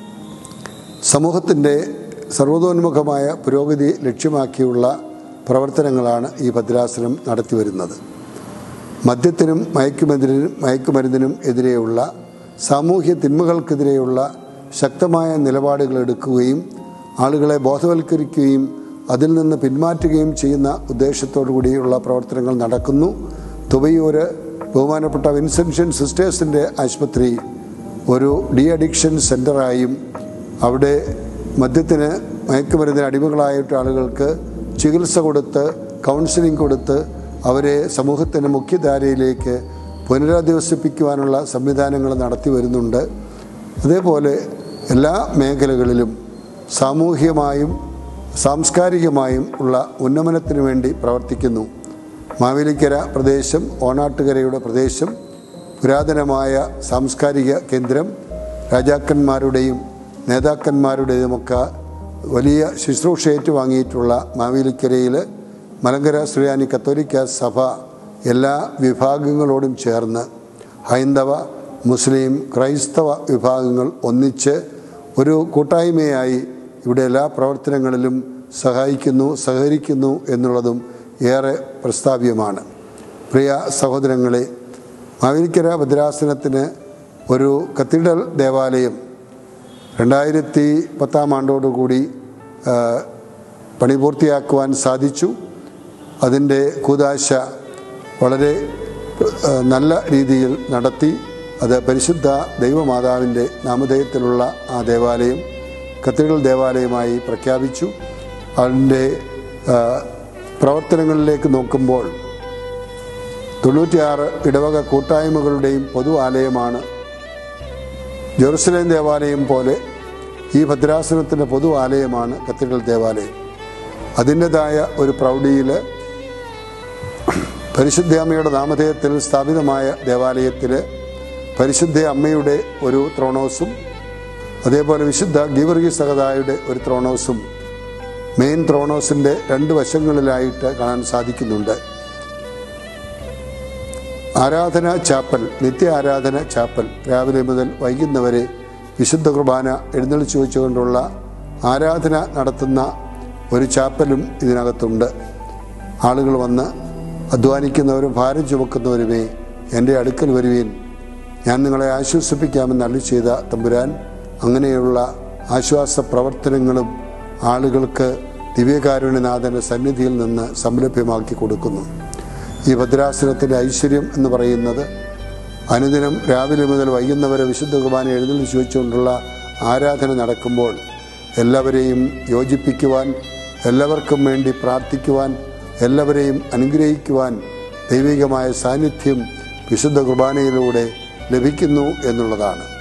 സമൂഹത്തിൻ്റെ സർവതോന്മുഖമായ പുരോഗതി ലക്ഷ്യമാക്കിയുള്ള പ്രവർത്തനങ്ങളാണ് ഈ ഭദ്രാസനം നടത്തിവരുന്നത് മദ്യത്തിനും മയക്കുമരുന്നിനും മയക്കുമരുന്നിനും എതിരെയുള്ള സാമൂഹ്യ തിന്മകൾക്കെതിരെയുള്ള ശക്തമായ നിലപാടുകൾ എടുക്കുകയും ആളുകളെ ബോധവൽക്കരിക്കുകയും അതിൽ നിന്ന് പിന്മാറ്റുകയും ചെയ്യുന്ന ഉദ്ദേശത്തോടു കൂടിയുള്ള പ്രവർത്തനങ്ങൾ നടക്കുന്നു തുവയൂര് ബഹുമാനപ്പെട്ട വിൻസെൻഷൻ സിസ്റ്റേഴ്സിൻ്റെ ആശുപത്രി ഒരു ഡി അഡിക്ഷൻ സെൻ്ററായും അവിടെ മദ്യത്തിന് മയക്കുമരുന്നിന് അടിമകളായിട്ട് ആളുകൾക്ക് ചികിത്സ കൊടുത്ത് കൗൺസിലിംഗ് കൊടുത്ത് അവരെ സമൂഹത്തിൻ്റെ മുഖ്യധാരയിലേക്ക് പുനരധിവസിപ്പിക്കുവാനുള്ള സംവിധാനങ്ങൾ നടത്തി വരുന്നുണ്ട് അതേപോലെ എല്ലാ മേഖലകളിലും സാമൂഹ്യമായും സാംസ്കാരികമായും ഉള്ള ഉന്നമനത്തിന് വേണ്ടി പ്രവർത്തിക്കുന്നു മാവേലിക്കര പ്രദേശം ഓണാട്ടുകരയുടെ പ്രദേശം പുരാതനമായ സാംസ്കാരിക കേന്ദ്രം രാജാക്കന്മാരുടെയും നേതാക്കന്മാരുടേതുമൊക്കെ വലിയ ശുശ്രൂഷ ഏറ്റുവാങ്ങിയിട്ടുള്ള മാവേലിക്കരയിൽ മലങ്കര ശ്രീയാനി കത്തോലിക്ക സഭ എല്ലാ വിഭാഗങ്ങളോടും ചേർന്ന് ഹൈന്ദവ മുസ്ലിം ക്രൈസ്തവ വിഭാഗങ്ങൾ ഒന്നിച്ച് ഒരു കൂട്ടായ്മയായി ഇവിടെ എല്ലാ പ്രവർത്തനങ്ങളിലും സഹായിക്കുന്നു സഹകരിക്കുന്നു എന്നുള്ളതും ഏറെ പ്രസ്താവ്യമാണ് പ്രിയ സഹോദരങ്ങളെ മാവേലിക്കര ഭദ്രാസനത്തിന് ഒരു കത്തീഡ്രൽ ദേവാലയം രണ്ടായിരത്തി പത്താം ആണ്ടോടുകൂടി ആ, പണി പൂർത്തിയാക്കുവാൻ സാധിച്ചു അതിൻ്റെ കൂതാശ വളരെ ആ, നല്ല രീതിയിൽ നടത്തി അത് പരിശുദ്ധ ദൈവമാതാവിൻ്റെ നാമധേയത്തിലുള്ള ആ ദേവാലയം കത്തീഡ്രൽ ദേവാലയമായി പ്രഖ്യാപിച്ചു അതിൻ്റെ ആ, പ്രവർത്തനങ്ങളിലേക്ക് നോക്കുമ്പോൾ തൊണ്ണൂറ്റിയാറ് ഇടവക കൂട്ടായ്മകളുടെയും പൊതു ആലയമാണ് ജെറുസലേം ദേവാലയം പോലെ ഈ ഭദ്രാസനത്തിൻ്റെ പൊതു ആലയമാണ് കത്തീഡ്രൽ ദേവാലയം അതിൻ്റെതായ ഒരു പ്രൗഢിയിൽ പരിശുദ്ധ അമ്മയുടെ നാമധേയത്തിൽ സ്ഥാപിതമായ ദേവാലയത്തിൽ പരിശുദ്ധ അമ്മയുടെ ഒരു ത്രോണോസും അതേപോലെ വിശുദ്ധ ഗീവർഗി സഹതായുടെ ഒരു ത്രോണോസും മെയിൻ ത്രോണോസിൻ്റെ രണ്ട് വശങ്ങളിലായിട്ട് കാണാൻ സാധിക്കുന്നുണ്ട് ആരാധന ചാപ്പൽ നിത്യ ആരാധന ചാപ്പൽ രാവിലെ മുതൽ വൈകുന്നവരെ വിശുദ്ധ കുർബാന എഴുന്നള്ളിച്ചു വെച്ചുകൊണ്ടുള്ള ആരാധന നടത്തുന്ന ഒരു ചാപ്പലും ഇതിനകത്തുണ്ട് ആളുകൾ വന്ന് അധ്വാനിക്കുന്നവരും ഭാരം ചുമക്കുന്നവരുമേ എൻ്റെ അടുക്കൽ വരുവീൻ ഞാൻ നിങ്ങളെ ആശ്വസിപ്പിക്കാമെന്ന് അള്ളി ചെയ്ത തമ്പുരാൻ അങ്ങനെയുള്ള ആശ്വാസ പ്രവർത്തനങ്ങളും ആളുകൾക്ക് ദിവ്യകാരുണ്യനാഥൻ്റെ സന്നിധിയിൽ നിന്ന് സംലഭ്യമാക്കി കൊടുക്കുന്നു ഈ ഭദ്രാസനത്തിൻ്റെ ഐശ്വര്യം എന്ന് പറയുന്നത് അനുദിനം രാവിലെ മുതൽ വൈകുന്നവരെ വിശുദ്ധ കുർബാന എഴുന്നള്ളിച്ച് വെച്ചുകൊണ്ടുള്ള ആരാധന നടക്കുമ്പോൾ എല്ലാവരെയും യോജിപ്പിക്കുവാൻ എല്ലാവർക്കും വേണ്ടി പ്രാർത്ഥിക്കുവാൻ എല്ലാവരെയും അനുഗ്രഹിക്കുവാൻ ദൈവികമായ സാന്നിധ്യം വിശുദ്ധ കുർബാനയിലൂടെ ലഭിക്കുന്നു എന്നുള്ളതാണ്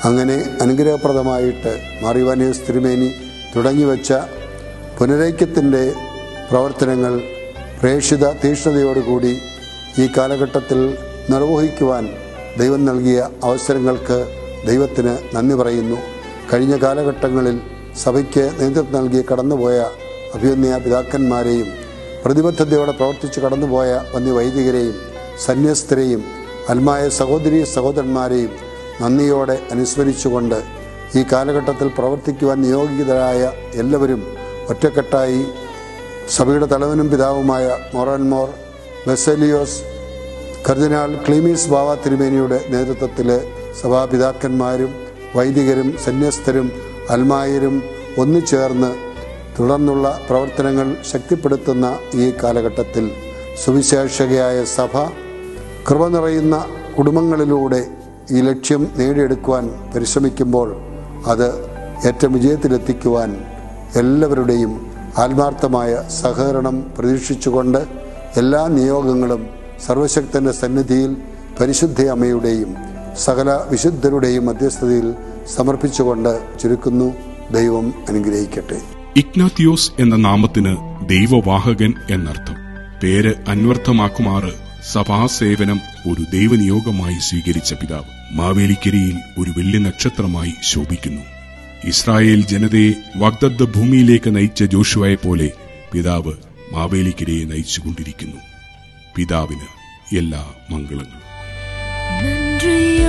അങ്ങനെ അനുഗ്രഹപ്രദമായിട്ട് മാറിവാനിയസ് തിരുമേനി തുടങ്ങിവെച്ച പുനരൈക്യത്തിൻ്റെ പ്രവർത്തനങ്ങൾ പ്രേക്ഷിത തീക്ഷ്ണതയോടുകൂടി ഈ കാലഘട്ടത്തിൽ നിർവഹിക്കുവാൻ ദൈവം നൽകിയ അവസരങ്ങൾക്ക് ദൈവത്തിന് നന്ദി പറയുന്നു കഴിഞ്ഞ കാലഘട്ടങ്ങളിൽ സഭയ്ക്ക് നേതൃത്വം നൽകി കടന്നുപോയ അഭിമന്യ പിതാക്കന്മാരെയും പ്രതിബദ്ധതയോടെ പ്രവർത്തിച്ച് കടന്നുപോയ വന്യവൈദികരെയും സന്യസ്തരെയും അൽമായ സഹോദരി സഹോദരന്മാരെയും നന്ദിയോടെ അനുസ്മരിച്ചുകൊണ്ട് ഈ കാലഘട്ടത്തിൽ പ്രവർത്തിക്കുവാൻ നിയോഗിതരായ എല്ലാവരും ഒറ്റക്കെട്ടായി സഭയുടെ തലവനും പിതാവുമായ മോറാൻമോർ ബെസലിയോസ് കർദിനാൾ ക്ലീമീസ് ബാവ തിരുമേനിയുടെ നേതൃത്വത്തിൽ സഭാപിതാക്കന്മാരും വൈദികരും സന്യസ്തരും അൽമായരും ഒന്നുചേർന്ന് തുടർന്നുള്ള പ്രവർത്തനങ്ങൾ ശക്തിപ്പെടുത്തുന്ന ഈ കാലഘട്ടത്തിൽ സുവിശേഷകയായ സഭ കൃപ നിറയുന്ന കുടുംബങ്ങളിലൂടെ ഈ ലക്ഷ്യം നേടിയെടുക്കുവാൻ പരിശ്രമിക്കുമ്പോൾ അത് ഏറ്റവും വിജയത്തിലെത്തിക്കുവാൻ എല്ലാവരുടെയും ആത്മാർത്ഥമായ സഹകരണം പ്രതീക്ഷിച്ചുകൊണ്ട് എല്ലാ നിയോഗങ്ങളും സർവശക്തന്റെ സന്നിധിയിൽ പരിശുദ്ധ അമ്മയുടെയും സകല വിശുദ്ധരുടെയും മധ്യസ്ഥതയിൽ സമർപ്പിച്ചുകൊണ്ട് ചുരുക്കുന്നു ദൈവം അനുഗ്രഹിക്കട്ടെ ഇഗ്നാത്തിയോസ് എന്ന നാമത്തിന് ദൈവവാഹകൻ എന്നർത്ഥം പേര് അന്വർത്ഥമാക്കുമാറ് സഭാസേവനം ഒരു ദൈവനിയോഗമായി സ്വീകരിച്ച പിതാവ് മാവേലിക്കരയിൽ ഒരു വലിയ നക്ഷത്രമായി ശോഭിക്കുന്നു ഇസ്രായേൽ ജനതയെ വാഗ്ദത്ത ഭൂമിയിലേക്ക് നയിച്ച ജോഷുവയെ പോലെ പിതാവ് മാവേലിക്കരയെ നയിച്ചുകൊണ്ടിരിക്കുന്നു പിതാവിന് എല്ലാ മംഗളങ്ങളും നന്ദിയ